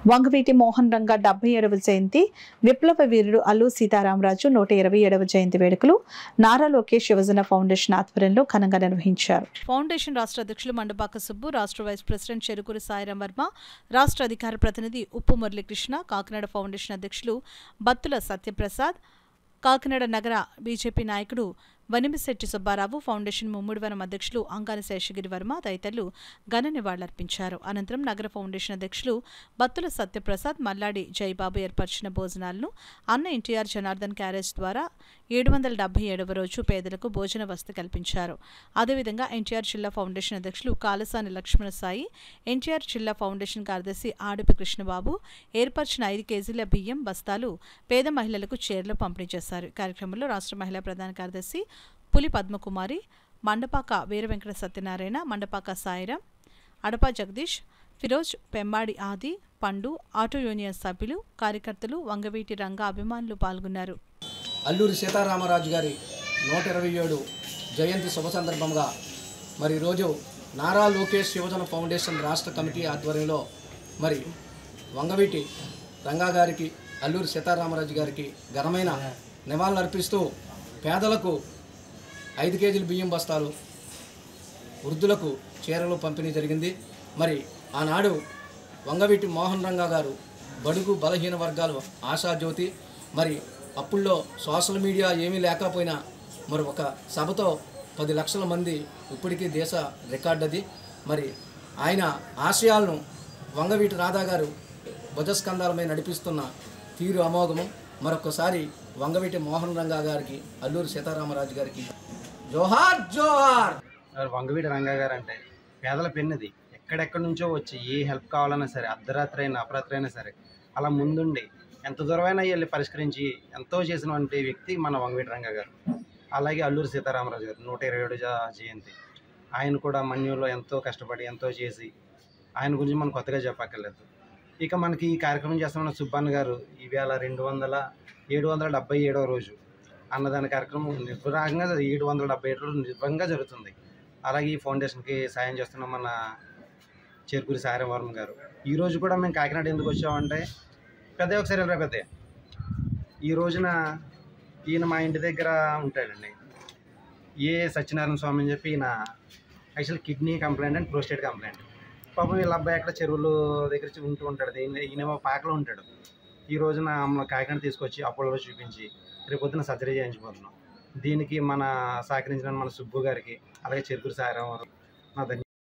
వంగవీటి మోహన్ రంగ డెబ్బై ఏడవ జయంతి విప్లవ వీరుడు అల్లు సీతారామరాజు నూట ఇరవై ఏడవ జయంతి వేడుకలు నారా లోకేష్ యువజన ఫౌండేషన్ ఆధ్వర్యంలో ఘనంగా నిర్వహించారు ఫౌండేషన్ రాష్ట్ర అధ్యక్షులు మండపాక సుబ్బు రాష్ట్ర వైస్ ప్రెసిడెంట్ చెరుకూరి సాయిరాం వర్మ రాష్ట్ర అధికార ప్రతినిధి ఉప్పు మురళీకృష్ణ కాకినాడ ఫౌండేషన్ అధ్యక్షులు బత్తుల సత్యప్రసాద్ కాకినాడ నగర బీజేపీ నాయకుడు వనిమిశెట్టి సుబ్బారావు ఫౌండేషన్ ముమ్మిడివరం అధ్యక్షులు అంగాని శేషగిరి వర్మ తదితరులు ఘన నివాళులర్పించారు అనంతరం నగర ఫౌండేషన్ అధ్యక్షులు బత్తుల సత్యప్రసాద్ మల్లాడి జయబాబు ఏర్పరిచిన భోజనాలను అన్న ఎన్టీఆర్ జనార్దన్ క్యారేజ్ ద్వారా ఏడు వందల డెబ్బై ఏడవ రోజు పేదలకు భోజన వసతి కల్పించారు అదేవిధంగా ఎన్టీఆర్ జిల్లా ఫౌండేషన్ అధ్యక్షులు కాలసాని లక్ష్మణ సాయి ఎన్టీఆర్ జిల్లా ఫౌండేషన్ కార్యదర్శి ఆడిపి కృష్ణబాబు ఏర్పరిచిన ఐదు కేజీల బియ్యం బస్తాలు పేద మహిళలకు చీరలు పంపిణీ చేశారు ఈ కార్యక్రమంలో రాష్ట్ర మహిళా ప్రధాన కార్యదర్శి పులి పద్మకుమారి మండపాక వీర వెంకట సత్యనారాయణ మండపాక సాయిరాం అడపా జగదీష్ ఫిరోజ్ పెమ్మాడి ఆది పండు ఆటో యూనియన్ సభ్యులు కార్యకర్తలు వంగవీటి రంగ అభిమానులు పాల్గొన్నారు అల్లూరి సీతారామరాజు గారి నూట ఇరవై ఏడు జయంతి శుభ సందర్భంగా మరి ఈరోజు నారా లోకేష్ యువజన ఫౌండేషన్ రాష్ట్ర కమిటీ ఆధ్వర్యంలో మరి వంగవీటి రంగా గారికి అల్లూరి సీతారామరాజు గారికి ఘనమైన నివాళులు అర్పిస్తూ పేదలకు ఐదు కేజీల బియ్యం బస్తాలు వృద్ధులకు చీరలు పంపిణీ జరిగింది మరి ఆనాడు వంగవీటి మోహన్ రంగా గారు బడుగు బలహీన వర్గాలు ఆశాజ్యోతి మరి అప్పుల్లో సోషల్ మీడియా ఏమీ లేకపోయినా మరి ఒక సభతో పది లక్షల మంది ఇప్పటికీ దేశ రికార్డు అది మరి ఆయన ఆశయాలను వంగవీటి రాధా గారు భుజస్కంధాలపై నడిపిస్తున్న తీరు అమోఘము మరొకసారి వంగవీటి మోహన్ రంగా గారికి అల్లూరి సీతారామరాజు గారికి జోహార్ జోహార్ మరి వంగవీటి రంగా గారు అంటే పేదల పెన్నది ఎక్కడెక్కడి నుంచో వచ్చి ఏ హెల్ప్ కావాలన్నా సరే అర్ధరాత్రి అయినా అపరాత్రి అయినా సరే అలా ముందుండి ఎంత దూరమైనా వెళ్ళి పరిష్కరించి ఎంతో చేసినటువంటి వ్యక్తి మన వంగవీటి రంగా గారు అలాగే అల్లూరి సీతారామరాజు గారు నూట ఇరవై ఏడు జ- జయంతి ఆయన కూడా మన్యులో ఎంతో కష్టపడి ఎంతో చేసి ఆయన గురించి మనం కొత్తగా చెప్పక్కర్లేదు ఇక మనకి ఈ కార్యక్రమం చేస్తున్న సుబ్బన్న గారు ఈవేళ రెండు వందల ఏడు వందల డెబ్బై ఏడవ రోజు అన్నదాన కార్యక్రమం నిర్వహంగా ఏడు వందల డెబ్బై ఏడు రోజులు నిర్వహంగా జరుగుతుంది అలాగే ఈ ఫౌండేషన్కి సాయం చేస్తున్న మన చేరుకూరి సారం వర్మ గారు ఈ రోజు కూడా మేము కాకినాడ ఎందుకు వచ్చామంటే పెద్ద ఒకసారి వెళ్ళరా పెద్ద ఈ రోజున ఈయన మా ఇంటి దగ్గర ఉంటాడండి ఏ సత్యనారాయణ స్వామి అని చెప్పి ఈయన actual kidney complaint and prostate complaint పాపం వీళ్ళ అబ్బాయి అక్కడ చెరువులు దగ్గర చి- ఉంటూ ఉంటాడు ఈయన ఈయనేమో పాకలో ఉంటాడు ఈ రోజున మమ్మల్ని కాకినాడ తీసుకొచ్చి అపోలో చూపించి రేపు పొద్దున సర్జరీ చేయించిపోతున్నాం దీనికి మన సహకరించిన మన సుబ్బు గారికి అలాగే చెరుకురు సారం నా ధన్య